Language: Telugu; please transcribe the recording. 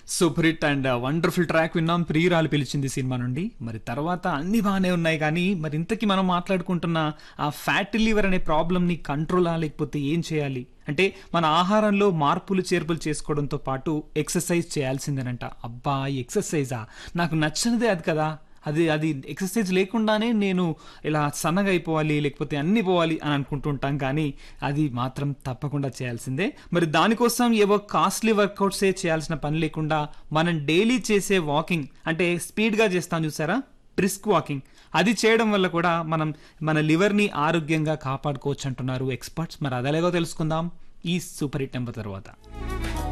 super hit and wonderful track విన్నాం ప్రియురాలు పిలిచింది సినిమా నుండి మరి తర్వాత అన్ని బాగానే ఉన్నాయి కానీ మరి ఇంతకీ మనం మాట్లాడుకుంటున్న ఆ ఫ్యాటీ లివర్ అనే ప్రాబ్లమ్ని కంట్రోలా లేకపోతే ఏం చేయాలి అంటే మన ఆహారంలో మార్పులు చేర్పులు చేసుకోవడంతో పాటు ఎక్సర్సైజ్ చేయాల్సిందేనంట అబ్బా ఎక్సర్సైజా నాకు నచ్చినదే అది కదా అది అది ఎక్సర్సైజ్ లేకుండానే నేను ఇలా సన్నగా అయిపోవాలి లేకపోతే అన్ని పోవాలి అని అనుకుంటుంటాం కానీ అది మాత్రం తప్పకుండా చేయాల్సిందే మరి దానికోసం ఏవో కాస్ట్లీ వర్కౌట్సే చేయాల్సిన పని లేకుండా మనం డైలీ చేసే వాకింగ్ అంటే స్పీడ్గా చేస్తాం చూసారా బ్రిస్క్ వాకింగ్ అది చేయడం వల్ల కూడా మనం మన లివర్ని ఆరోగ్యంగా కాపాడుకోవచ్చు అంటున్నారు ఎక్స్పర్ట్స్ మరి అదలేగో తెలుసుకుందాం ఈ సూపర్ హిట్ నెంబర్ తర్వాత